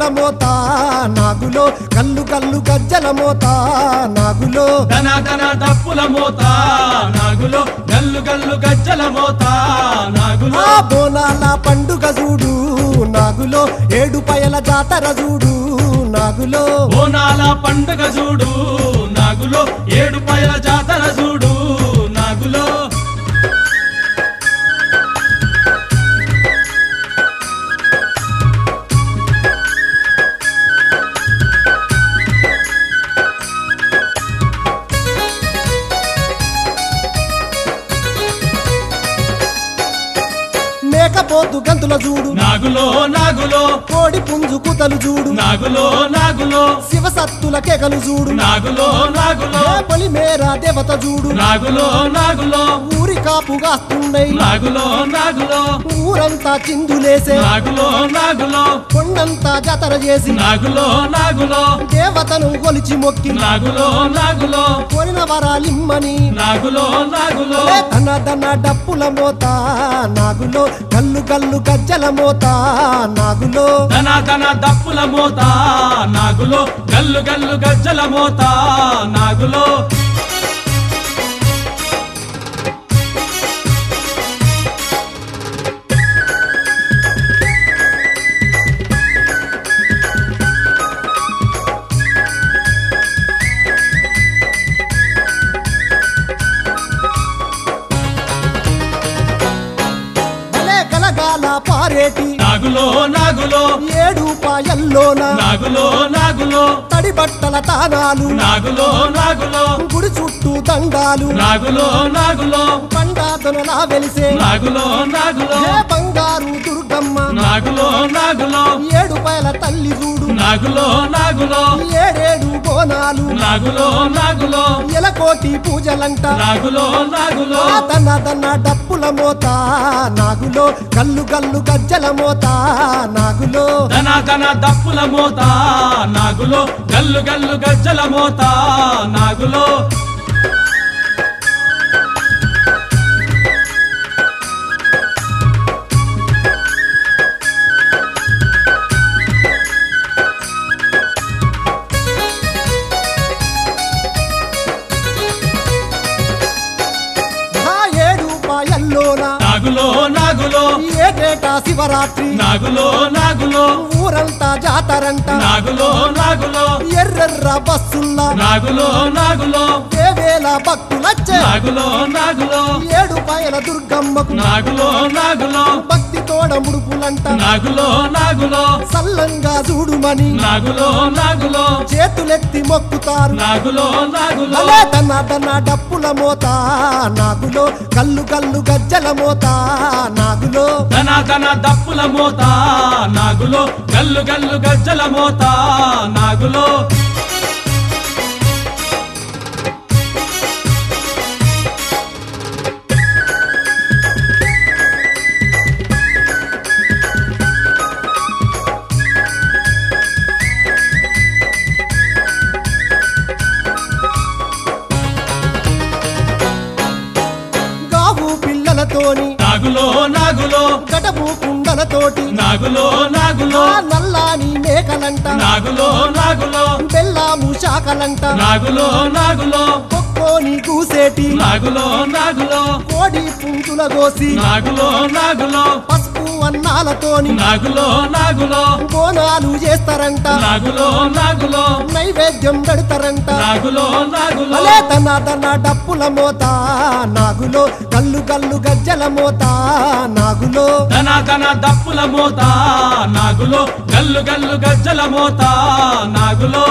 మోత నాగులో కల్లు కల్లు గజ్జల మోత నాగులో ధన ధన డప్పుల మోత నాగులో గల్లు గల్లు గజ్జల మోత నాగులో ఆ బోనాల పండుగ చూడు నాగులో ఏడు పయల జాతర చూడు నాగులో బోనాల పండుగ చూడు నాగులో ఏడు పైల జాతర చూడు నాగులో మేకపోతు గంతుల చూడు నాగులో నాగులో కోడి పుంజు కూతలు చూడు నాగులో నాగులో శివసత్తుల కేకలు చూడు నాగులో నాగులో ఏ పొలిమేర దేవత చూడు నాగులో నాగులో ఊరి కాపుగాస్తున్నాయి నాగులో నాగులో ఊరంతా చిందులేసే నాగులో నాగులో కొండంతా జాతర చేసి నాగులో నాగులో దేవతను కొలిచి మొక్కి నాగులో నాగులో కోరిన వరాలిమ్మని నాగులో నాగులో ఏ ధన ధన డప్పుల మోత నాగులో కల్లు కల్లు గజ్జల మోత నాగులో ధన ధన దప్పుల మోత నాగులో గల్లు గల్లు గజ్జల మోత నాగులో భలే కలగాల పారేటి నాగులో నాగులో ఏడు పాయల్లోన నాగులో నాగులో తడి బట్టల తానాలు నాగులో నాగులో గుడి చుట్టూ దండాలు నాగులో నాగులో పండాదనలా వెలిసే నాగులో నాగులో ఏ బంగారు దుర్గమ్మ నాగులో నాగులో ఏడు పయల తల్లి చూడు నాగులో నాగులో ఏడేడు బోనాలు నాగులో నాగులో ఎలకోటి పూజలంట నాగులో నాగులో ఆ తన తన డప్పుల మోత నాగులో కల్లు కల్లు గజ్జల మోత నాగులో ధన ధన దప్పుల మోత నాగులో గల్లు గల్లు గజ్జల మోత నాగులో ఆ ఏడు పాయల్లోన నాగులో నాగులో ఏటేటా శివరాత్రి నాగులో నాగులో ఊరంతా జాతరంట నాగులో నాగులో ఎర్రెర్ర బస్సుల్లా నాగులో నాగులో వేవేల భక్తులచ్చే నాగులో నాగులో ఏడు పాయల దుర్గమ్మకు నాగులో నాగులో భక్తి తోడ ముడుపులంట నాగులో నాగులో సల్లంగా చూడుమని నాగులో నాగులో చేతులెత్తి మొక్కుతారు నాగులో నాగులో అలే తన తన డప్పుల మోత నాగులో కల్లు కల్లు గజ్జల మోత నాగులో ధన ధన దప్పుల మోత నాగులో గల్లు గల్లు గజ్జల మోత నాగులో గావు పిల్లలతోని నాగులో నాగులో గటపు కుండలతోటి నాగులో నాగులో ఆ నల్లాని మేకలంట నాగులో నాగులో బెల్లాము శాఖలంట నాగులో నాగులో కొక్కోని కూసేటి నాగులో నాగులో కోడి పుంజుల గోసి నాగులో నాగులో పసుపు అన్నాలతోని నాగులో నాగులో బోనాలు చేస్తారంట నాగులో నాగులో నైవేద్యం పెడతారంట నాగులో నాగులో అలే తన తన డప్పుల మోత నాగులో కల్లు కల్లు గజ్జల మోత నాగులో ధన ధన దప్పుల మోత నాగులో గల్లు గల్లు గజ్జల మోత నాగులో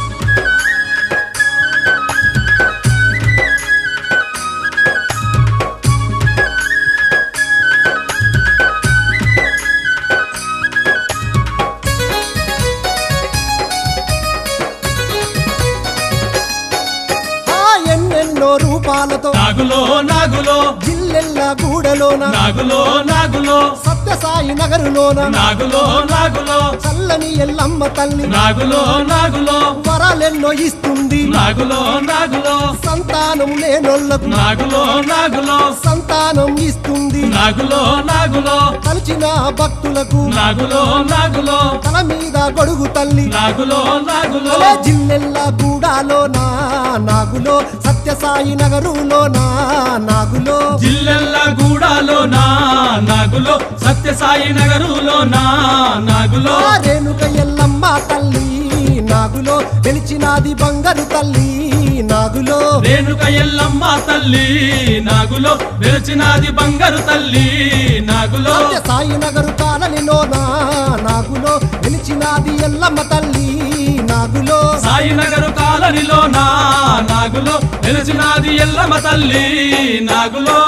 ఆ ఎన్నెన్నో రూపాలతో నాగులో నాగులో జిల్లెల్ల గూడలోన నాగులో నాగులో సత్యసాయి నగరులోన నాగులో నాగులో చల్లని ఎల్లమ్మ తల్లి నాగులో నాగులో వరాలెన్నో ఇస్తుంది నాగులో నాగులో సంతానం లేనోళ్లకు నాగులో నాగులో సంతానం ఇస్తుంది నాగులో నాగులో తలచిన భక్తులకు నాగులో నాగులో తల మీద గొడుగు తల్లి నాగులో నాగులో అలే జిల్లెల్ల గూడాలోనా నాగులో సత్యసాయి నగరులోనా నాగులో జిల్లెల్ల గూడాలోనా నాగులో సత్యసాయి నగరులోనా నాగులో ఆ రేణుక ఎల్లమ్మ తల్లి నాగులో వెలిచినాది బంగారు తల్లి నాగులో రేణుక ఎల్లమ్మ తల్లి నాగులో వెలిచినాది బంగారు తల్లి నాగులో సత్యసాయి నగరు కాలనిలోనా నాగులో వెలిచినాది ఎల్లమ్మ తల్లి నాగులో సాయినగరు కాలనిలోనా నాగులో వెలిచినాది ఎల్లమ్మ తల్లి నాగులో